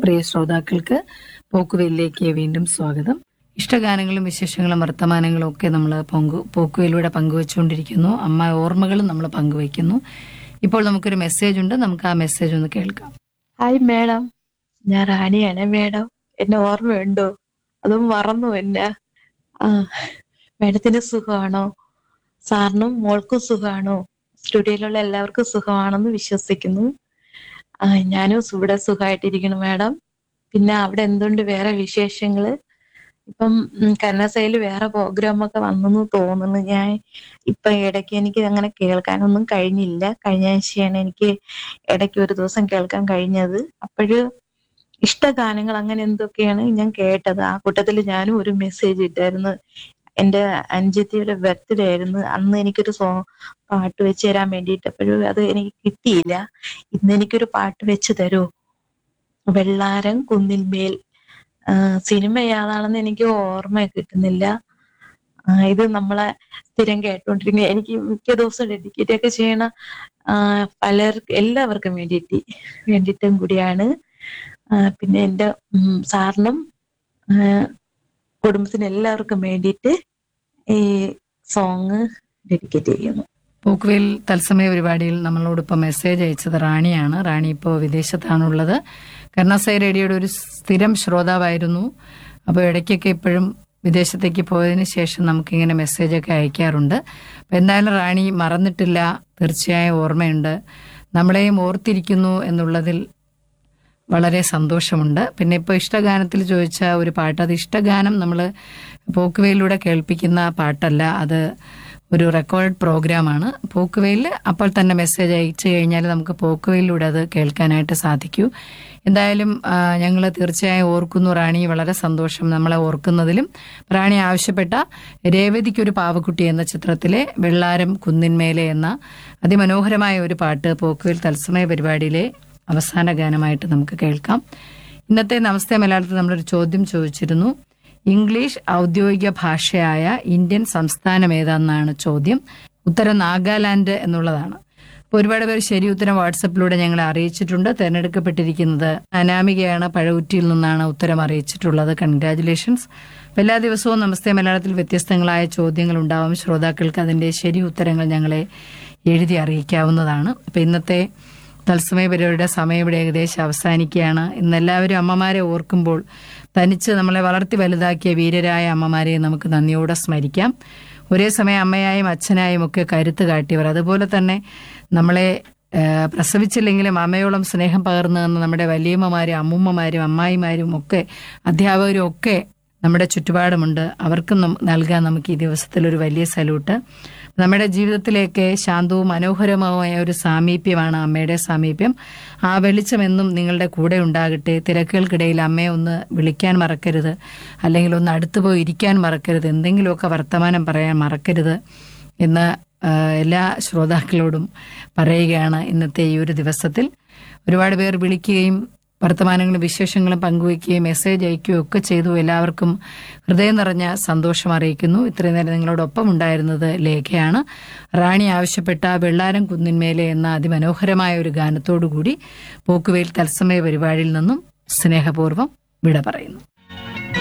പ്രിയ ശ്രോതാക്കൾക്ക് പോക്കുവെയിലേക്ക് വീണ്ടും സ്വാഗതം ഇഷ്ടഗാനങ്ങളും വിശേഷങ്ങളും വർത്തമാനങ്ങളും ഒക്കെ നമ്മൾ പങ്കു പോക്കുവയിലൂടെ പങ്കുവെച്ചുകൊണ്ടിരിക്കുന്നു അമ്മ ഓർമ്മകളും നമ്മൾ പങ്കുവയ്ക്കുന്നു ഇപ്പോൾ നമുക്കൊരു മെസ്സേജ് ഉണ്ട് നമുക്ക് ആ മെസ്സേജ് ഒന്ന് കേൾക്കാം ഹായ് മേഡം ഞാൻ റാണിയാണ് മേഡം എന്നെ ഓർമ്മയുണ്ടോ അതും മറന്നു എന്നെ ആ മേഡത്തിന് സുഖമാണോ സാറിനും മോൾക്കും സുഖമാണോ സ്റ്റുഡിയോയിലുള്ള എല്ലാവർക്കും സുഖമാണെന്ന് വിശ്വസിക്കുന്നു ആ ഞാനും സു- ഇവിടെ സുഖമായിട്ടിരിക്കുന്നു മേഡം പിന്നെ അവിടെ എന്തുണ്ട് വേറെ വിശേഷങ്ങള് ഇപ്പം കന്നസയിൽ വേറെ പ്രോഗ്രാം ഒക്കെ വന്നെന്ന് തോന്നുന്നു ഞാൻ ഇപ്പൊ ഇടയ്ക്ക് എനിക്ക് അങ്ങനെ കേൾക്കാനൊന്നും കഴിഞ്ഞില്ല കഴിഞ്ഞ ആഴ്ചയാണ് എനിക്ക് ഇടയ്ക്ക് ഒരു ദിവസം കേൾക്കാൻ കഴിഞ്ഞത് അപ്പോഴ് ഇഷ്ടഗാനങ്ങൾ അങ്ങനെ എന്തൊക്കെയാണ് ഞാൻ കേട്ടത് ആ കൂട്ടത്തിൽ ഞാനും ഒരു മെസ്സേജ് ഇട്ടായിരുന്നു എന്റെ അഞ്ചത്തിയുടെ ബർത്ത്ഡേ ആയിരുന്നു അന്ന് എനിക്കൊരു സോ പാട്ട് വെച്ച് തരാൻ വേണ്ടിയിട്ട് അപ്പോഴും അത് എനിക്ക് കിട്ടിയില്ല ഇന്ന് എനിക്കൊരു പാട്ട് വെച്ച് തരൂ വെള്ളാരം കുന്നിന്മേൽ ആ, സിനിമ ഏതാണെന്ന് എനിക്ക് ഓർമ്മ കിട്ടുന്നില്ല ആ, ഇത് നമ്മളെ സ്ഥിരം കേട്ടോണ്ടിരിക്കുന്ന എനിക്ക് മിക്ക ദിവസവും ഡെഡിക്കേറ്റ് ഒക്കെ ചെയ്യണ ആ, പലർക്കും എല്ലാവർക്കും വേണ്ടിയിട്ട് വേണ്ടിയിട്ടും കൂടിയാണ് ആ, പിന്നെ എൻ്റെ ഉം, സാറിനും ആ, കുടുംബത്തിന് എല്ലാവർക്കും വേണ്ടിയിട്ട് ഈ സോങ് ഡെഡിക്കേറ്റ് ചെയ്യുന്നു പോക്കുവെയിൽ തത്സമയ പരിപാടിയിൽ നമ്മളോടൊപ്പം മെസ്സേജ് അയച്ചത് റാണിയാണ് റാണി ഇപ്പോൾ വിദേശത്താണുള്ളത് കർണാസൈ റേഡിയോയുടെ ഒരു സ്ഥിരം ശ്രോതാവായിരുന്നു അപ്പോൾ ഇടയ്ക്കൊക്കെ ഇപ്പോഴും വിദേശത്തേക്ക് പോയതിന് ശേഷം നമുക്കിങ്ങനെ മെസ്സേജൊക്കെ അയക്കാറുണ്ട് അപ്പോൾ എന്തായാലും റാണി മറന്നിട്ടില്ല തീർച്ചയായും ഓർമ്മയുണ്ട് നമ്മളെയും ഓർത്തിരിക്കുന്നു എന്നുള്ളതിൽ വളരെ സന്തോഷമുണ്ട് പിന്നെ ഇപ്പോൾ ഇഷ്ടഗാനത്തിൽ ചോദിച്ച ഒരു പാട്ട് അത് ഇഷ്ടഗാനം നമ്മൾ പോക്കുവയിലൂടെ കേൾപ്പിക്കുന്ന പാട്ടല്ല അത് ഒരു റെക്കോർഡ് പ്രോഗ്രാമാണ് പോക്കുവയിൽ അപ്പോൾ തന്നെ മെസ്സേജ് അയച്ചു കഴിഞ്ഞാൽ നമുക്ക് പോക്കുവയിലൂടെ അത് കേൾക്കാനായിട്ട് സാധിക്കൂ എന്തായാലും ഞങ്ങൾ തീർച്ചയായും ഓർക്കുന്നു റാണി വളരെ സന്തോഷം നമ്മളെ ഓർക്കുന്നതിലും റാണി ആവശ്യപ്പെട്ട രേവതിക്കൊരു പാവക്കുട്ടി എന്ന ചിത്രത്തിലെ വെള്ളാരം കുന്നിന്മേലെ എന്ന അതിമനോഹരമായ ഒരു പാട്ട് പോക്കുവയിൽ തത്സമയ പരിപാടിയിലെ അവസാന ഗാനമായിട്ട് നമുക്ക് കേൾക്കാം ഇന്നത്തെ നമസ്തേ മലയാളത്തിൽ നമ്മളൊരു ചോദ്യം ചോദിച്ചിരുന്നു ഇംഗ്ലീഷ് ഔദ്യോഗിക ഭാഷയായ ഇന്ത്യൻ സംസ്ഥാനം ഏതാണെന്നാണ് ചോദ്യം ഉത്തരം നാഗാലാൻഡ് എന്നുള്ളതാണ് അപ്പോൾ ഒരുപാട് പേര് ശരി ഉത്തരം വാട്സപ്പിലൂടെ ഞങ്ങളെ അറിയിച്ചിട്ടുണ്ട് തിരഞ്ഞെടുക്കപ്പെട്ടിരിക്കുന്നത് അനാമികയാണ് പഴകുറ്റിയിൽ നിന്നാണ് ഉത്തരം അറിയിച്ചിട്ടുള്ളത് കൺഗ്രാറ്റുലേഷൻസ് അപ്പോൾ എല്ലാ ദിവസവും നമസ്തേ മലയാളത്തിൽ വ്യത്യസ്തങ്ങളായ ചോദ്യങ്ങൾ ഉണ്ടാവും ശ്രോതാക്കൾക്ക് അതിന്റെ ശരി ഉത്തരങ്ങൾ ഞങ്ങളെ എഴുതി അറിയിക്കാവുന്നതാണ് അപ്പോൾ ഇന്നത്തെ തത്സമയ പരിപാടിയുടെ സമയം ഇവിടെ ഏകദേശം അവസാനിക്കുകയാണ് ഇന്ന് എല്ലാവരും അമ്മമാരെ ഓർക്കുമ്പോൾ തനിച്ച് നമ്മളെ വളർത്തി വലുതാക്കിയ വീരരായ അമ്മമാരെ നമുക്ക് നന്ദിയോടെ സ്മരിക്കാം ഒരേ സമയം അമ്മയായും അച്ഛനായും ഒക്കെ കരുത്ത് കാട്ടിയവർ അതുപോലെ തന്നെ നമ്മളെ ഏഹ്, പ്രസവിച്ചില്ലെങ്കിലും അമ്മയോളം സ്നേഹം പകർന്നു തന്ന നമ്മുടെ വലിയമ്മമാരും അമ്മൂമ്മമാരും അമ്മായിമാരും ഒക്കെ അധ്യാപകരും ഒക്കെ നമ്മുടെ ചുറ്റുപാടുമുണ്ട് അവർക്കും നം- നൽകാൻ നമുക്ക് ഈ ദിവസത്തിൽ ഒരു വലിയ സല്യൂട്ട് നമ്മുടെ ജീവിതത്തിലേക്ക് ശാന്തവും മനോഹരവുമായ ഒരു സാമീപ്യമാണ് അമ്മയുടെ സാമീപ്യം ആ വെളിച്ചം എന്നും നിങ്ങളുടെ കൂടെ ഉണ്ടാകട്ടെ തിരക്കുകൾക്കിടയിൽ അമ്മയെ ഒന്ന് വിളിക്കാൻ മറക്കരുത് അല്ലെങ്കിൽ ഒന്ന് അടുത്തു പോയി ഇരിക്കാൻ മറക്കരുത് എന്തെങ്കിലുമൊക്കെ വർത്തമാനം പറയാൻ മറക്കരുത് എന്ന് ആ, എല്ലാ ശ്രോതാക്കളോടും പറയുകയാണ് ഇന്നത്തെ ഈ ഒരു ദിവസത്തിൽ ഒരുപാട് പേർ വിളിക്കുകയും വർത്തമാനങ്ങളും വിശേഷങ്ങളും പങ്കുവയ്ക്കുകയും മെസ്സേജ് അയക്കുകയും ഒക്കെ ചെയ്തു എല്ലാവർക്കും ഹൃദയം നിറഞ്ഞ സന്തോഷം അറിയിക്കുന്നു ഇത്രയും നേരം നിങ്ങളോടൊപ്പം ഉണ്ടായിരുന്നത് ലേഖയാണ് റാണി ആവശ്യപ്പെട്ട വെള്ളാരം കുന്നിന്മേലെ എന്ന അതിമനോഹരമായ ഒരു ഗാനത്തോടുകൂടി പോക്കുവെയിൽ തത്സമയ പരിപാടിയിൽ നിന്നും സ്നേഹപൂർവ്വം വിട പറയുന്നു